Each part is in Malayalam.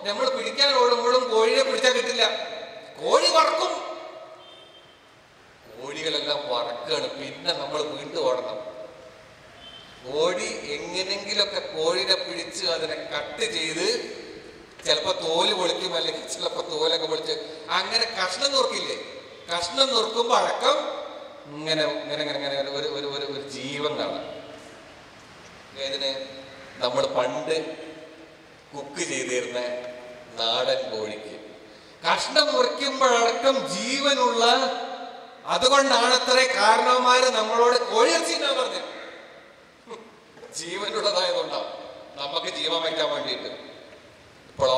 നമ്മൾ പിടിക്കാൻ ഓടുമ്പോഴും കോഴിയെ പിടിച്ചാൽ കിട്ടില്ല കോഴി പറക്കും കോഴികളെല്ലാം പറക്കാണ് പിന്നെ നമ്മൾ വീണ്ടും ഓടണം കോഴി എങ്ങനെങ്കിലൊക്കെ കോഴിനെ പിടിച്ച് അതിനെ കട്ട് ചെയ്ത് ചിലപ്പോ തോല് പൊളിക്കും അല്ലെങ്കിൽ ചിലപ്പോ തോലൊക്കെ പൊളിച്ച് അങ്ങനെ കഷ്ണം നുറുക്കില്ലേ കഷ്ണം നുറുക്കുമ്പോ അടക്കം ഇങ്ങനെ ഇങ്ങനെ ഇങ്ങനെ ഇങ്ങനെ ഒരു ഒരു ഒരു ഒരു ജീവൻ കാണാം ഇതിന് നമ്മൾ പണ്ട് കുക്ക് ചെയ്തിരുന്ന നാടൻ കോഴിക്ക് കഷ്ണം മുറിക്കുമ്പോഴടക്കം ജീവനുള്ള അതുകൊണ്ടാണ് അത്ര കാരണവന്മാര് നമ്മളോട് കോഴിയിറച്ചി എന്നാ പറഞ്ഞത് ജീവനുള്ളതായതുകൊണ്ടാവും നമുക്ക് ജീവൻ വയ്ക്കാൻ വേണ്ടിയിട്ട് ഇപ്പോഴോ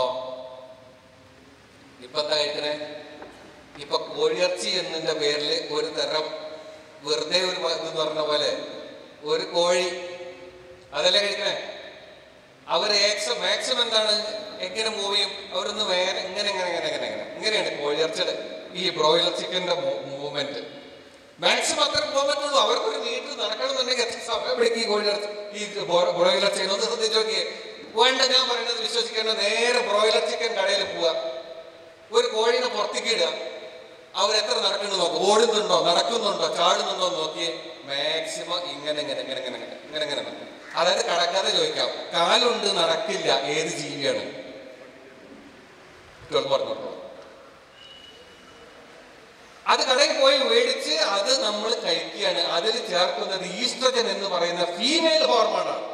ഇപ്പൊ എന്താ കഴിക്കണേ ഇപ്പൊ കോഴിയിറച്ചി എന്നതിന്റെ പേരിൽ ഒരു തരം വെറുതെ ഒരു വ- ഇത് പറഞ്ഞ പോലെ ഒരു കോഴി അതല്ലേ കഴിക്കണേ അവര് ഏക്സം മാക്സിമം എന്താണ് എങ്ങനെ മൂവ് ചെയ്യും അവരൊന്ന് വേറെ ഇങ്ങനെ ഇങ്ങനെ ഇങ്ങനെ ഇങ്ങനെ ഇങ്ങനെ ഇങ്ങനെയാണ് കോഴിയിറച്ചിയുടെ ഈ ബ്രോയിലർ ചിക്കന്റെ മൂവ്മെന്റ് മാക്സിമം അത്ര മൂവ്മെന്റ് ഉള്ളൂ അവർക്ക് ഒരു മീറ്റർ നടക്കണമെന്നുണ്ടെങ്കിൽ എത്ര സമയം പിടിക്കും ഈ കോഴിയിറച്ചി ഈ ബ്രോയിലർ ചിക്കൻ ഒന്ന് ശ്രദ്ധിച്ച് നോക്കിയേ വേണ്ട ഞാൻ പറയുന്നത് വിശ്വസിക്കേണ്ട നേരെ ബ്രോയിലർ ചിക്കൻ കടയിൽ പോവുക ഒരു കോഴീനെ പുറത്തേക്ക് ഇടുക അവർ എത്ര നടക്കുന്നു നോക്കും ഓടുന്നുണ്ടോ നടക്കുന്നുണ്ടോ ചാടുന്നുണ്ടോ എന്ന് നോക്കിയേ മാക്സിമം ഇങ്ങനെ ഇങ്ങനെ ഇങ്ങനെ ഇങ്ങനെ ഇങ്ങനെ ഇങ്ങനെ ഇങ്ങനെ നടക്കും. അതായത് കടക്കാതെ ചോദിക്കാം കാലുണ്ട് നടക്കില്ല ഏത് ജീവിയാണ് കുട്ടികൾ പറഞ്ഞോട്ടോ അത് കടയിൽ പോയി മേടിച്ച് അത് നമ്മൾ കഴിക്കുകയാണ് അതിൽ ചേർക്കുന്നത് ഈസ്ട്രജൻ എന്ന് പറയുന്ന ഫീമെയിൽ ഹോർമോണാണ്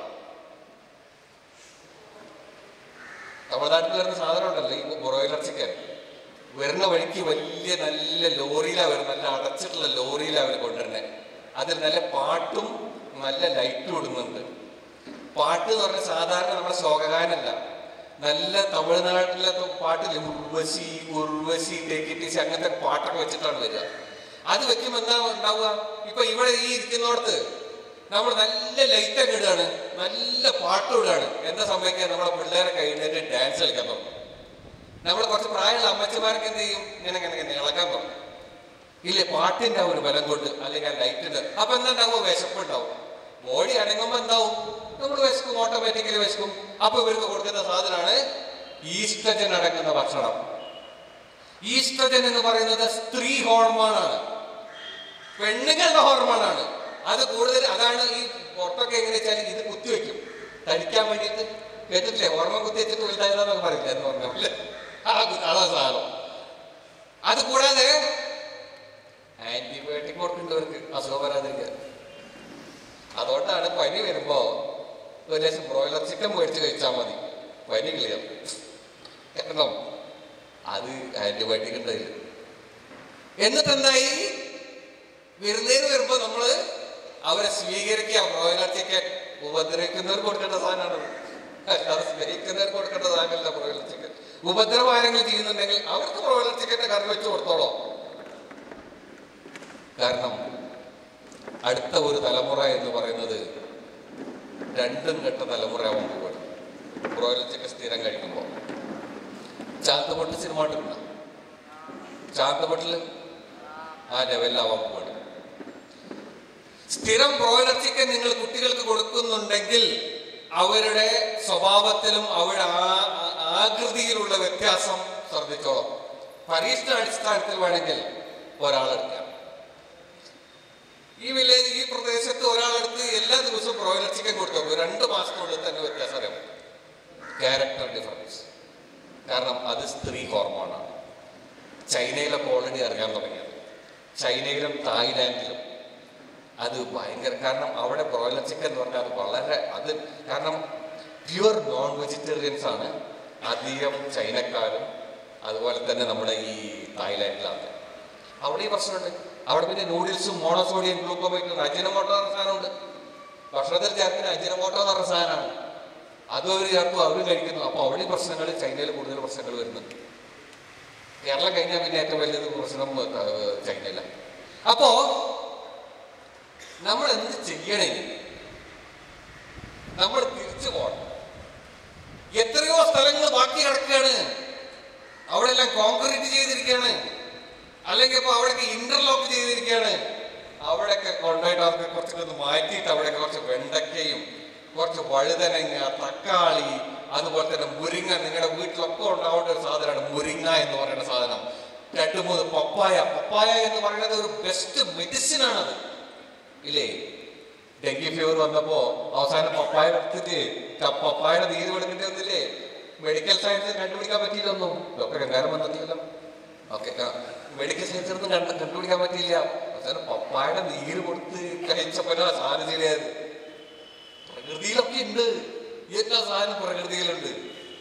തമിഴ്നാട്ടിൽ വരുന്ന സാധനം ഉണ്ടല്ലോ ഈ ബ്രോയിലർ ചിക്കൻ വരുന്ന വഴിക്ക് വലിയ നല്ല ലോറിയിലാണ് വരുന്നത് നല്ല അടച്ചിട്ടുള്ള ലോറിയിലാണ് അവർ കൊണ്ടുവരുന്നത് അതിൽ നല്ല പാട്ടും നല്ല ലൈറ്റും ഇടുന്നുണ്ട് പാട്ട് എന്ന് പറഞ്ഞാൽ സാധാരണ നമ്മുടെ ശോകഗാനല്ല നല്ല തമിഴ്നാട്ടിലെ പാട്ടില് ഉർവശി ഉർവശി തേക്കിട്ടീശി അങ്ങനത്തെ പാട്ടൊക്കെ വെച്ചിട്ടാണ് വരിക അത് വെക്കുമ്പോൾ എന്താ ഉണ്ടാവുക ഇപ്പൊ ഇവിടെ ഈ ഇരിക്കുന്നിടത്ത് നമ്മൾ നല്ല ലൈറ്റ് ഒക്കെ ഇടുകയാണ് നല്ല പാട്ട് ഇടുകയാണ് എന്താ സംഭവിക്കുക നമ്മളെ പിള്ളേരെ കഴിഞ്ഞിട്ട് ഡാൻസ് കളിക്കാൻ തുടങ്ങും നമ്മൾ കുറച്ച് പ്രായമുള്ള അമ്മച്ചമാർക്ക് എന്ത് ചെയ്യും ഇങ്ങനെ ഇങ്ങനെ ഇങ്ങനെ ഇളക്കാൻ തുടങ്ങും ഇല്ലേ പാട്ടിന്റെ ആ ഒരു ബലം കൊണ്ട് അല്ലെങ്കിൽ ആ ലൈറ്റിന്റെ അപ്പൊ എന്താ ഉണ്ടാവും വിശപ്പുണ്ടാവും ബോഡി അനങ്ങുമ്പോ എന്താവും നമ്മൾ വിശക്കും ഓട്ടോമാറ്റിക്കലി വിശക്കും അപ്പൊ ഇവർക്ക് കൊടുക്കുന്ന സാധനമാണ് ഈസ്ട്രജൻ അടങ്ങുന്ന ഭക്ഷണം ഈസ്ട്രജൻ എന്ന് പറയുന്നത് സ്ത്രീ ഹോർമോണാണ് പെണ്ണുങ്ങളുടെ ഹോർമോണാണ് അത് കൂടുതൽ അതാണ് ഈ പുറത്തൊക്കെ എങ്ങനെ വെച്ചാൽ ഇത് കുത്തിവെക്കും തടിക്കാൻ വേണ്ടിയിട്ട് കേട്ടിട്ടില്ലേ ഹോർമോൺ കുത്തി വെച്ചിട്ട് വലുതായതാന്നൊക്കെ പറയില്ല എന്ന് പറഞ്ഞല്ലേ ആ കു- അതാ സാധനം അത് കൂടാതെ ആന്റിബയോട്ടിക് കൊടുക്കേണ്ടവർക്ക് അസുഖം വരാതിരിക്കാൻ അതുകൊണ്ടാണ് പനി വരുമ്പോ ഒരു ലക്ഷം ബ്രോയിലർ ചിക്കൻ മേടിച്ച് കഴിച്ചാൽ മതി പനി ക്ലിയർ കാരണം അത് ആന്റിബയോട്ടിക് ഉണ്ടായില്ല എന്നിട്ട് എന്തായി വിരുന്നേര് വരുമ്പോ നമ്മള് അവരെ സ്വീകരിക്കുക ബ്രോയിലർ ചിക്കൻ ഉപദ്രവിക്കുന്നവർക്ക് കൊടുക്കേണ്ട സാധനമാണ് അല്ലാതെ സ്നേഹിക്കുന്നവർക്ക് കൊടുക്കേണ്ട സാധനമല്ല ബ്രോയിലർ ചിക്കൻ ഉപദ്രവം ആരെങ്കിലും ചെയ്യുന്നുണ്ടെങ്കിൽ അവർക്ക് ബ്രോയിലർ ചിക്കന്റെ കറി വെച്ച് കൊടുത്തോളോ കാരണം അടുത്ത ഒരു തലമുറ എന്ന് പറയുന്നത് രണ്ടും കെട്ട തലമുറയാവാൻ പോവുകയാണ് ബ്രോയിലർ ചിക്കൻ സ്ഥിരം കഴിക്കുമ്പോൾ ചാന്തപൊട്ട് സിനിമ കണ്ടിട്ടുണ്ടോ ചാന്തപൊട്ടിൽ ആ ലെവലിലാവാൻ പോവുകയാണ് സ്ഥിരം ബ്രോയിലർ ചിക്കൻ നിങ്ങൾ കുട്ടികൾക്ക് കൊടുക്കുന്നുണ്ടെങ്കിൽ അവരുടെ സ്വഭാവത്തിലും അവരുടെ ആ- ആ- ആകൃതിയിലുള്ള വ്യത്യാസം ശ്രദ്ധിച്ചോളാം പരീക്ഷണ അടിസ്ഥാനത്തിൽ വേണമെങ്കിൽ ഒരാളെടുക്കാം ഈ വില്ലേജ് ഈ പ്രദേശത്ത് ഒരാളെടുത്ത് എല്ലാ ദിവസവും ബ്രോയിലർ ചിക്കൻ കൊടുക്കും രണ്ട് മാസത്തിനുള്ളിൽ തന്നെ വ്യത്യാസം അറിയാം ക്യാരക്ടർ ഡിഫറൻസ് കാരണം അത് സ്ത്രീ ഹോർമോണാണ് ചൈനയിലൊക്കെ ഓൾറെഡി അറിയാൻ തുടങ്ങിയത് ചൈനയിലും തായ്ലാൻഡിലും അത് ഭയങ്കര കാരണം അവിടെ ബ്രോയിലർ ചിക്കൻ എന്ന് പറഞ്ഞാൽ അത് വളരെ അത് കാരണം പ്യുവർ നോൺ വെജിറ്റേറിയൻസ് ആണ് അധികം ചൈനക്കാരും അതുപോലെ തന്നെ നമ്മുടെ ഈ തായ്ലാൻഡിലാണ് അവിടെ ഈ പ്രശ്നമുണ്ട് അവിടെ പിന്നെ നൂഡിൽസും മോണോസോഡിയം ഗ്ലൂക്കോമൈറ്റും അജിനമോട്ടോ എന്ന സാധനമുണ്ട് ഭക്ഷണത്തിൽ ചേർക്കുന്ന അജിനമോട്ടോ എന്ന് പറഞ്ഞ സാധനമാണ് അതും അവർ ചേർക്കും അവരും കഴിക്കുന്നു അപ്പോൾ അവിടെ ഈ പ്രശ്നങ്ങൾ ചൈനയിൽ കൂടുതൽ പ്രശ്നങ്ങൾ വരുന്നുണ്ട് കേരളം കഴിഞ്ഞാൽ പിന്നെ ഏറ്റവും വലിയത് പ്രശ്നം ഏഹ്, ചൈനയിലാണ് അപ്പോ നമ്മൾ എന്ത് ചെയ്യണേ നമ്മൾ തിരിച്ചു പോകണം എത്രയോ സ്ഥലങ്ങൾ ബാക്കി കിടക്കുകയാണ് അവിടെ എല്ലാം കോൺക്രീറ്റ് ചെയ്തിരിക്കുകയാണ് അല്ലെങ്കിൽ ഇപ്പൊ അവിടെയൊക്കെ ഇന്റർലോക്ക് ചെയ്തിരിക്കുകയാണ് അവിടെയൊക്കെ കൊണ്ടുപോയിട്ട് അവർക്ക് കുറച്ചൊക്കെ ഒന്ന് മാറ്റിയിട്ട് അവിടെയൊക്കെ കുറച്ച് വെണ്ടയ്ക്കയും കുറച്ച് വഴുതനങ്ങ തക്കാളി അതുപോലെ തന്നെ മുരിങ്ങ നിങ്ങളുടെ വീട്ടിലൊക്കെ ഉണ്ടാവേണ്ട ഒരു സാധനമാണ് മുരിങ്ങ എന്ന് പറയുന്ന സാധനം രണ്ട് മൂന്ന് പപ്പായ പപ്പായ എന്ന് പറയുന്നത് ഒരു ബെസ്റ്റ് മെഡിസിൻ ആണത് ഇല്ലേ ഡെങ്കി ഫീവർ വന്നപ്പോ അവസാനം പപ്പായ എടുത്തിട്ട് ക- പപ്പായയുടെ നീര് കൊടുക്കേണ്ടി വന്നില്ലേ മെഡിക്കൽ സയൻസ് കണ്ടുപിടിക്കാൻ പറ്റിയില്ലൊന്നും ഡോക്ടർ ഗംഗാരം വന്നിട്ടില്ല ഓക്കെ മെഡിക്കൽ സയൻസ് ഒന്നും കണ്ട് കണ്ടുപിടിക്കാൻ പറ്റിയില്ല അവസാനം പപ്പായയുടെ നീര് കൊടുത്ത് കഴിച്ചപ്പോഴാ സാധനം ശരിയായത് പ്രകൃതിയിലൊക്കെ ഉണ്ട് എല്ലാ സാധനം പ്രകൃതിയിലുണ്ട്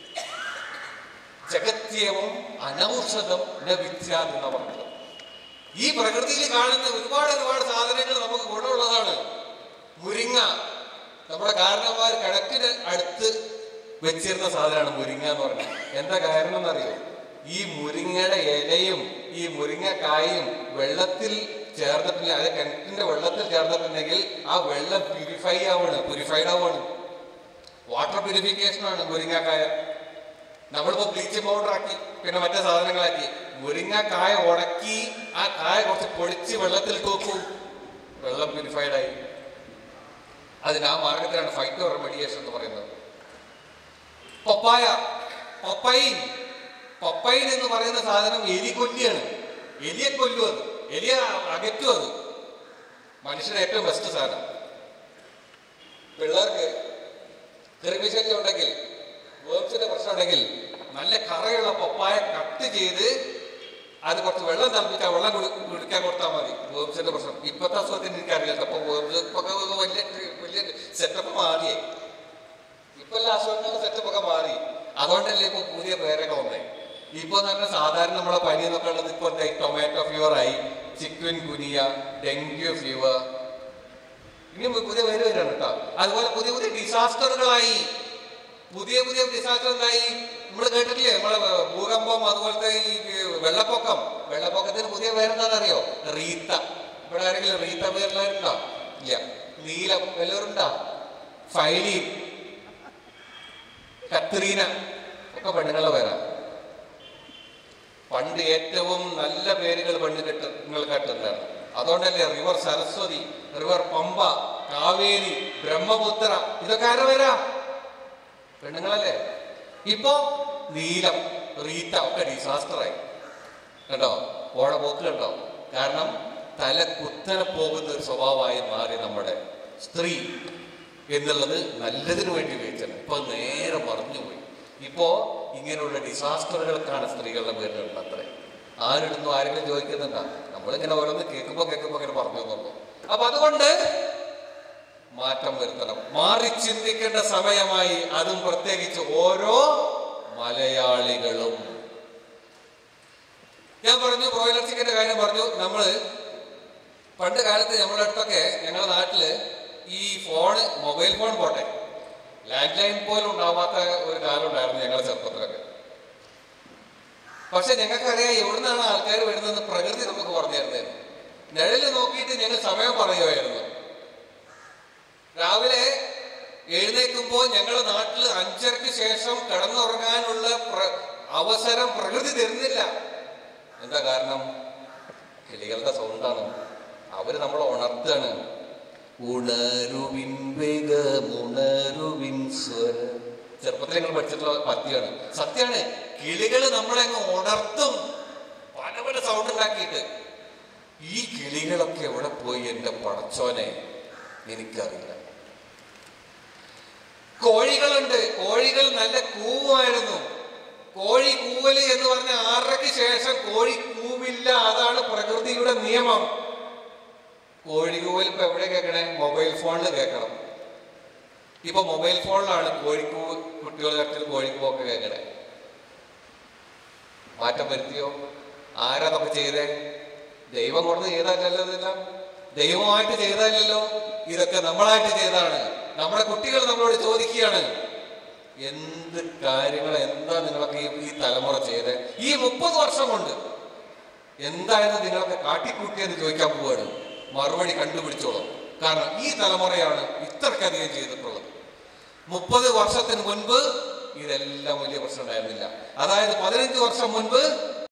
ജഗത്യവും അനൗഷധം ന വിദ്യാത് എന്ന പറഞ്ഞത് ഈ പ്രകൃതിയിൽ കാണുന്ന ഒരുപാട് ഒരുപാട് സാധനങ്ങൾ നമുക്ക് ഗുണമുള്ളതാണ് മുരിങ്ങ നമ്മുടെ കാരണന്മാർ കിഴക്കിന് അടുത്ത് വെച്ചിരുന്ന സാധനമാണ് മുരിങ്ങ എന്ന് പറയുന്നത് എന്താ കാരണം എന്നറിയോ ഈ മുരിങ്ങയുടെ ഇലയും ഈ മുരിങ്ങക്കായും വെള്ളത്തിൽ ചേർന്നിട്ടില്ല അത് കിണറ്റിന്റെ വെള്ളത്തിൽ ചേർന്നിട്ടുണ്ടെങ്കിൽ ആ വെള്ളം പ്യൂരിഫൈ ആവാണ് പ്യൂരിഫൈഡ് ആവാണ് വാട്ടർ പ്യൂരിഫിക്കേഷൻ ആണ് മുരിങ്ങക്കായ നമ്മളിപ്പോ ബ്ലീച്ചിങ് പൗഡർ ആക്കി പിന്നെ മറ്റേ സാധനങ്ങളാക്കി മുരിങ്ങക്കായ ഉണക്കി ആ കായ കുറച്ച് പൊടിച്ച് വെള്ളത്തിൽ തൂക്കൂ വെള്ളം പ്യൂരിഫൈഡ് ആയി അതിന് ആ മാർഗത്തിലാണ് ഫൈറ്റോ റെമഡിയേഷൻ എന്ന് പറയുന്നത് പപ്പായ പപ്പൈൻ പപ്പൈൻ എന്ന് പറയുന്ന സാധനം എലി കൊല്ലിയാണ് എലിയെ കൊല്ലും അത് എലിയെ അകറ്റും അത് മനുഷ്യന്റെ ഏറ്റവും ബെസ്റ്റ് സാധനം പിള്ളേർക്ക് ഗർഭിശല്യം ഉണ്ടെങ്കിൽ വേർബ്സിന്റെ പ്രശ്നം ഉണ്ടെങ്കിൽ നല്ല കറയുള്ള പപ്പായ കട്ട് ചെയ്ത് അത് കുറച്ച് വെള്ളം തിളപ്പിച്ചാൽ വെള്ളം കുടി- കുടിക്കാൻ കൊടുത്താൽ മതി വേർബ്സിന്റെ പ്രശ്നം ഇപ്പോഴത്തെ അസുഖത്തിന് എനിക്കറിയില്ല അപ്പൊ വേർബ്സ് ഇപ്പൊ വലിയ വലിയ സെറ്റപ്പ് മാറിയേ ഇപ്പൊ എല്ലാ അസുഖങ്ങളുടെ സെറ്റപ്പ് ഒക്കെ മാറി അതുകൊണ്ടല്ലേ ഇപ്പൊ പുതിയ പേരൊക്കെ വന്നേ ഇപ്പൊ എന്ന് പറഞ്ഞാൽ സാധാരണ നമ്മളെ പനി എന്നൊക്കെ ഉള്ളത് ഇപ്പൊ എന്താ ടൊമാറ്റോ ഫീവർ ആയി ചിക്കൻ കുനിയ ഡെങ്കു ഫീവർ ഇനി പുതിയ പേര് വരാണ് കേട്ടോ അതുപോലെ പുതിയ പുതിയ ഡിസാസ്റ്ററുകളായി പുതിയ പുതിയ ഡിസാസ്റ്റർ എന്തായി നമ്മൾ കേട്ടിട്ടില്ലേ നമ്മളെ ഭൂകമ്പം അതുപോലത്തെ ഈ വെള്ളപ്പൊക്കം വെള്ളപ്പൊക്കത്തിന് പുതിയ പേരെന്താണെന്നറിയോ റീത്ത ഇവിടെ ആരെങ്കിലും റീത്ത പേരുള്ളവരുണ്ടോ ഇല്ല നീലം വല്ലവരുണ്ടോ ഫൈലി കത്രീന ഒക്കെ പെണ്ണുങ്ങളെ പേരാ പണ്ട് ഏറ്റവും നല്ല പേരുകൾ പെണ്ണ് കെട്ട് നിങ്ങൾ കേട്ടിട്ടുണ്ടായിരുന്നു അതുകൊണ്ടല്ലേ റിവർ സരസ്വതി റിവർ പമ്പ കാവേരി ബ്രഹ്മപുത്ര ഇതൊക്കെ ആരെ പേരാ പെണ്ണുങ്ങളല്ലേ ഇപ്പോ നീലം റീത്ത ഒക്കെ ഡിസാസ്റ്റർ ആയി കണ്ടോ ഓഴ പോക്ക് കണ്ടോ കാരണം തല കുത്തനെ പോകുന്ന ഒരു സ്വഭാവമായി മാറി നമ്മുടെ സ്ത്രീ എന്നുള്ളത് നല്ലതിനു വേണ്ടി ഉപയോഗിച്ചത് ഇപ്പൊ നേരെ മറിഞ്ഞുപോയി ഇപ്പോ ഇങ്ങനെയുള്ള ഡിസാസ്റ്ററുകൾക്കാണ് സ്ത്രീകളുടെ പേരിലുള്ളത് അത്രേ ആരിടുന്നു ആരെങ്കിലും ചോദിക്കുന്നുണ്ടാ നമ്മളിങ്ങനെ ഓരോന്ന് കേൾക്കുമ്പോ കേൾക്കുമ്പോ ഇങ്ങനെ പറഞ്ഞു തന്നു അപ്പൊ അതുകൊണ്ട് മാറ്റം വരുത്തണം മാറി ചിന്തിക്കേണ്ട സമയമായി അതും പ്രത്യേകിച്ച് ഓരോ മലയാളികളും ഞാൻ പറഞ്ഞു ബ്രോയിലർ ചിക്കന്റെ കാര്യം പറഞ്ഞു നമ്മള് പണ്ട് കാലത്ത് നമ്മളെ അടുത്തൊക്കെ ഞങ്ങളുടെ നാട്ടില് ഈ ഫോണ് മൊബൈൽ ഫോൺ പോട്ടെ ലാൻഡ് ലൈൻ പോലും ഉണ്ടാവാത്ത ഒരു കാലം ഉണ്ടായിരുന്നു ഞങ്ങളുടെ ചെറുപ്പത്തിലൊക്കെ പക്ഷെ ഞങ്ങൾക്കറിയാം എവിടുന്നാണ് ആൾക്കാർ വരുന്നതെന്ന് പ്രകൃതി നമുക്ക് പറഞ്ഞു തരുന്നതായിരുന്നു നിഴല് നോക്കിയിട്ട് ഞങ്ങൾ സമയം പറയുമായിരുന്നു രാവിലെ എഴുന്നേൽക്കുമ്പോൾ ഞങ്ങളുടെ നാട്ടിൽ അഞ്ചരയ്ക്ക് ശേഷം കിടന്നുറങ്ങാനുള്ള പ്ര- അവസരം പ്രകൃതി തരുന്നില്ല എന്താ കാരണം കിളികളുടെ സൗണ്ടാണ് അവര് നമ്മളെ ഉണർത്തുകയാണ് ഉണരുവിൻ വേഗമുണരുവിൻ സ്വര ചെറുപ്പത്തിൽ ഞങ്ങൾ പഠിച്ചിട്ടുള്ള പദ്യമാണ് സത്യമാണ് കിളികൾ നമ്മളെ അങ്ങ് ഉണർത്തും പല പല സൗണ്ട് ഉണ്ടാക്കിയിട്ട് ഈ കിളികളൊക്കെ എവിടെ പോയി എന്റെ പടച്ചോനെ എനിക്കറിയില്ല കോഴികളുണ്ട് കോഴികൾ നല്ല കൂവായിരുന്നു കോഴി കൂവല് എന്ന് പറഞ്ഞ ആറരയ്ക്ക് ശേഷം കോഴി കൂവില്ല അതാണ് പ്രകൃതിയുടെ നിയമം കോഴി കൂവൽ ഇപ്പൊ എവിടെ കേൾക്കണേ മൊബൈൽ ഫോണിൽ കേൾക്കണം ഇപ്പൊ മൊബൈൽ ഫോണിലാണ് കോഴിക്കൂ കുട്ടികൾ കട്ടിൽ കോഴിക്കൂവൊക്കെ കേൾക്കണേ മാറ്റം വരുത്തിയോ ആരാ നമുക്ക് ചെയ്തേ ദൈവം കൊണ്ട് ചെയ്തല്ലല്ലോ ഇതെല്ലാം ദൈവമായിട്ട് ചെയ്തല്ലോ ഇതൊക്കെ നമ്മളായിട്ട് ചെയ്താണ് നമ്മുടെ കുട്ടികൾ നമ്മളോട് ചോദിക്കുകയാണ് എന്ത് കാര്യങ്ങൾ എന്താ നിങ്ങളൊക്കെ ഈ- ഈ തലമുറ ചെയ്ത് ഈ മുപ്പത് വർഷം കൊണ്ട് എന്തായിരുന്നു നിങ്ങളൊക്കെ കാട്ടിക്കൂട്ടിയെന്ന് ചോദിക്കാൻ പോവാണ് മറുപടി കണ്ടുപിടിച്ചോളും കാരണം ഈ തലമുറയാണ് ഇത്രക്കധികം ചെയ്തിട്ടുള്ളത് മുപ്പത് വർഷത്തിന് മുൻപ് ഇതെല്ലാം വലിയ പ്രശ്നം ഉണ്ടായിരുന്നില്ല അതായത് പതിനഞ്ച് വർഷം മുൻപ്